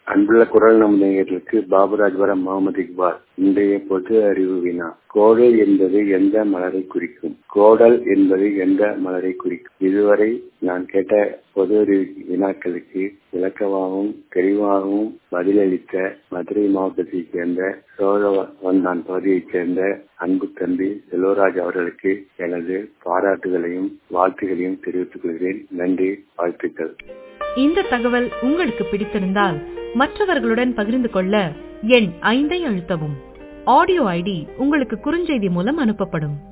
அன்புள்ள குரல் நம் நேயர்களுக்கு பாபுராஜ்வரம் முகமது இக்பால் இன்றைய பொது அறிவு வினா கோடல் என்பது எந்த மலரை குறிக்கும் கோடல் என்பது எந்த மலரை குறிக்கும் இதுவரை நான் கேட்ட பொது அறிவு வினாக்களுக்கு விளக்கமாகவும் தெளிவாகவும் பதிலளித்த மதுரை மாவட்டத்தைச் சேர்ந்த சோழவந்தான் பகுதியைச் சேர்ந்த அன்பு தம்பி செல்வராஜ் அவர்களுக்கு எனது பாராட்டுகளையும் வாழ்த்துகளையும் தெரிவித்துக் கொள்கிறேன் நன்றி வாழ்த்துக்கள் இந்த தகவல் உங்களுக்கு பிடித்திருந்தால் மற்றவர்களுடன் பகிர்ந்து கொள்ள எண் ஐந்தை அழுத்தவும் ஆடியோ ஐடி உங்களுக்கு குறுஞ்செய்தி மூலம் அனுப்பப்படும்